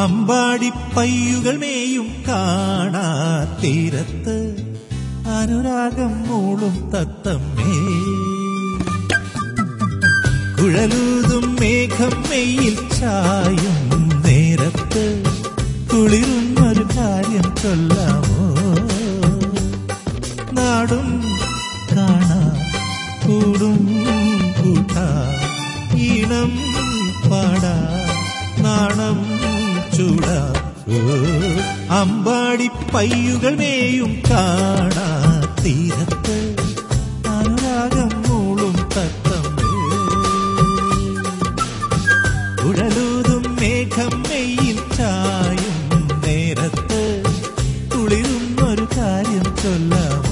അമ്പാടി പയ്യുകൾ മേയും കാണാ തീരത്ത് അനുരാഗം മൂളും തത്തമ്മേ കുഴലൂതും മേഘം മെയ്യിൽ ചായും നേരത്ത് കുളിരുന്നൊരു കാര്യം ചൊല്ലാമോ നാടും കാണാ കൂടും കൂട്ടാ ഈണം പാടാ നാണം ചൂടാ ഓ, അമ്പാടി പയ്യുകൾ മേയും കാണാ തീരത്ത് അനുരാഗം മൂളും തത്തമ്മേ ഉഴലൂതും മേഘം മെയ്യിൽ ചായും നേരത്ത് കുളിരും ഒരു കാര്യം ചൊല്ലാമോ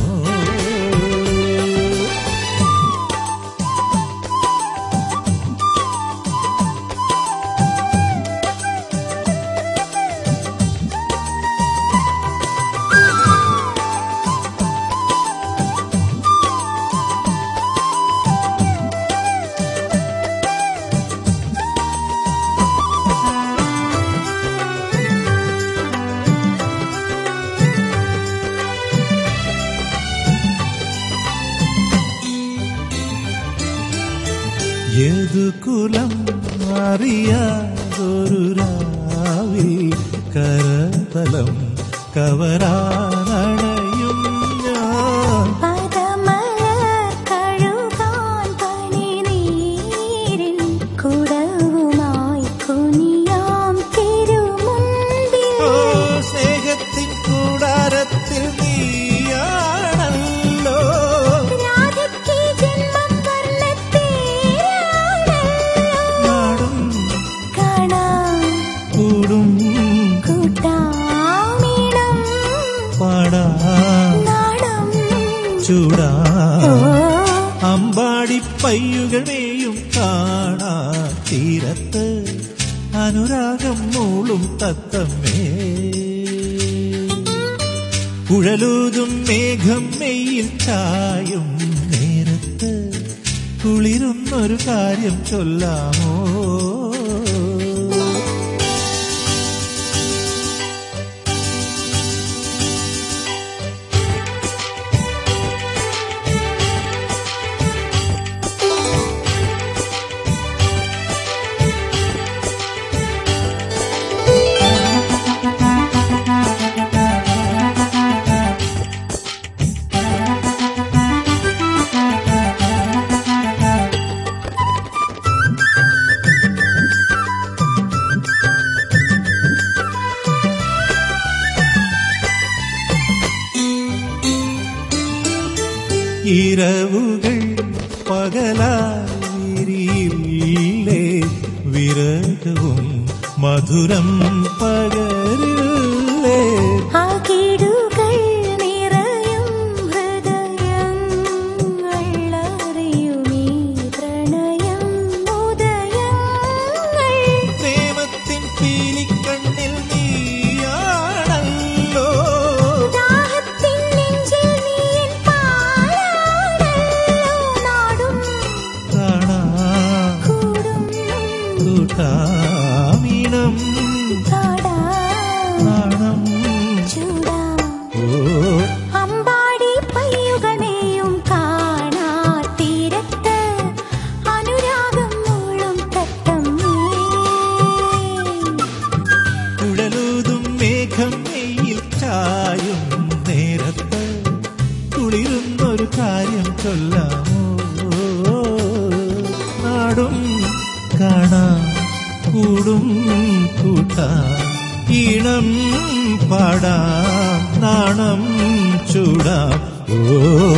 ഏതു കുലം അറിയാതൊരു രാവിൽ കരതലം കവരാനണയും ഞാൻ പദമലർ കഴുകാൻ പനിനീരിൽ കുടവുമായി കുനിയാം തിരുമുൻപിൽ ഓ സ്നേഹത്തിൻ കൂടാരത്തിൽ നീയാണല്ലോ രാധയ്ക്ക് ജന്മം വർണ്ണത്തേരാണല്ലോ നാടും കാണാം കൂടും കൂട്ടാമിടം പാടാ നാണം ചൂടാ ഓ അമ്പാടി പയ്യുകൾ മേയും കാണാ തീരത്ത് അനുരാഗം മൂളും തത്തമ്മേ കുഴലൂതും മേഘം മെയ്യിൽ ചായും നേരത്ത് കുളിരുന്നൊരു കാര്യം ചൊല്ലാമോ ഇരവുകൾ പകലായിരിയില്ലേ വിരകവും മധുരം പകരില്ലേ ആകിടുകൾ നിറയും ഹൃദയങ്ങൾ അറിയുമീ പ്രണയം ഉദയങ്ങൾ പ്രേമത്തിൻ പീലിക്കണ്ണിൽ നീയാണല്ലോ ദാഹത്തിൻ നെഞ്ചിൽ നീൻ പാലാണല്ലോ നാടും കാണാ കൂടും കൂട്ടാമീണം കാടാ നാണം ചൂടാ ഓ അമ്പാടി പയ്യുകളെയും കാണാ തീരത്ത് അനുരാഗം മൂളും തത്തമ്മേ കുഴലൂതും മേഘം മെയ്യിൽ ചായും നേരത്ത് കുളിരുന്നൊരു കാര്യം ചൊല്ലാമോ നാടും കാണാം കൂടും കൂട്ടാ ഈണം പാടാം നാണം ചൂടാം ഓ